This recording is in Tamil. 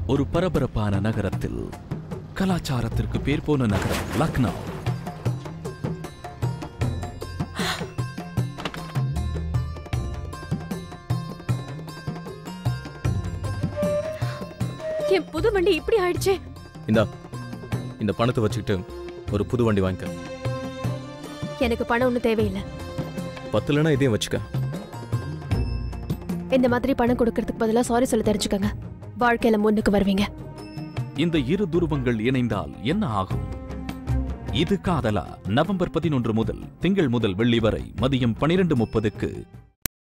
ஒரு பரபரப்பான நகரத்தில் கலாச்சாரத்திற்கு பேர் போன நகரம் லக்னோ என் புது வண்டி இப்படி ஆயிடுச்சே இந்தா இந்த பணத்தை வச்சுக்கிட்டு ஒரு புது வண்டி வாங்கிக்க எனக்கு பணம் ஒன்றும் தேவையில்லை பத்து இல்லைன்னா இதையும் வச்சுக்க இந்த மாதிரி பணம் கொடுக்கறதுக்கு பதிலா சாரி சொல்ல தெரிஞ்சுக்கங்க வாழ்க்கையில முன்னுக்கு வருவீங்க இந்த இரு துருவங்கள் இணைந்தால் என்ன ஆகும் இது காதலா நவம்பர் பதினொன்று முதல் திங்கள் முதல் வெள்ளி வரை மதியம் பனிரெண்டு முப்பதுக்கு